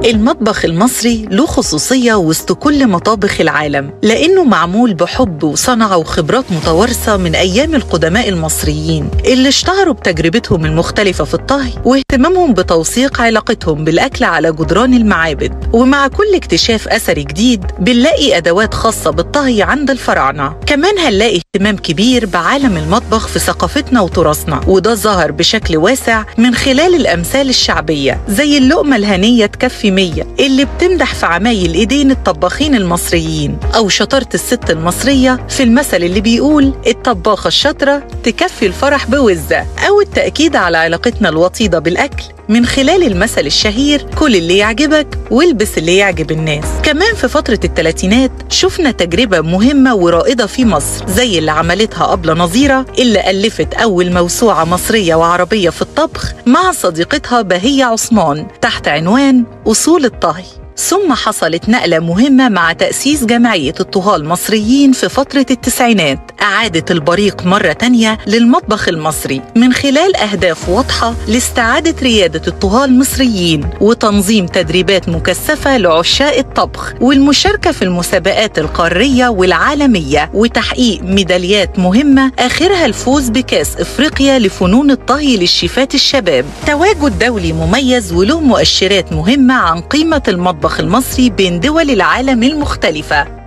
المطبخ المصري له خصوصية وسط كل مطابخ العالم لأنه معمول بحب وصنعة وخبرات متوارثة من أيام القدماء المصريين اللي اشتهروا بتجربتهم المختلفة في الطهي واهتمامهم بتوثيق علاقتهم بالأكل على جدران المعابد ومع كل اكتشاف أثري جديد بنلاقي أدوات خاصة بالطهي عند الفراعنة كمان هنلاقي اهتمام كبير بعالم المطبخ في ثقافتنا وتراثنا وده ظهر بشكل واسع من خلال الأمثال الشعبية زي اللقمة الهنية تكفي مية اللي بتمدح في عمايل إيدين الطباخين المصريين أو شطارة الست المصرية في المثل اللي بيقول الطباخة الشاطرة تكفي الفرح بوزة أو التأكيد على علاقتنا الوطيدة بالأكل من خلال المثل الشهير كل اللي يعجبك والبس اللي يعجب الناس كمان في فترة الثلاثينات شفنا تجربة مهمة ورائدة في مصر زي اللي عملتها أبلة نظيرة اللي ألفت أول موسوعة مصرية وعربية في الطبخ مع صديقتها بهية عثمان تحت عنوان أصول الطهي ثم حصلت نقلة مهمة مع تأسيس جمعية الطهاة المصريين في فترة التسعينات أعادت البريق مرة تانية للمطبخ المصري من خلال أهداف واضحة لاستعادة ريادة الطهاة المصريين وتنظيم تدريبات مكثفة لعشاق الطبخ والمشاركة في المسابقات القارية والعالمية وتحقيق ميداليات مهمة آخرها الفوز بكاس إفريقيا لفنون الطهي للشيفات الشباب تواجد دولي مميز وله مؤشرات مهمة عن قيمة المطبخ المصري بين دول العالم المختلفة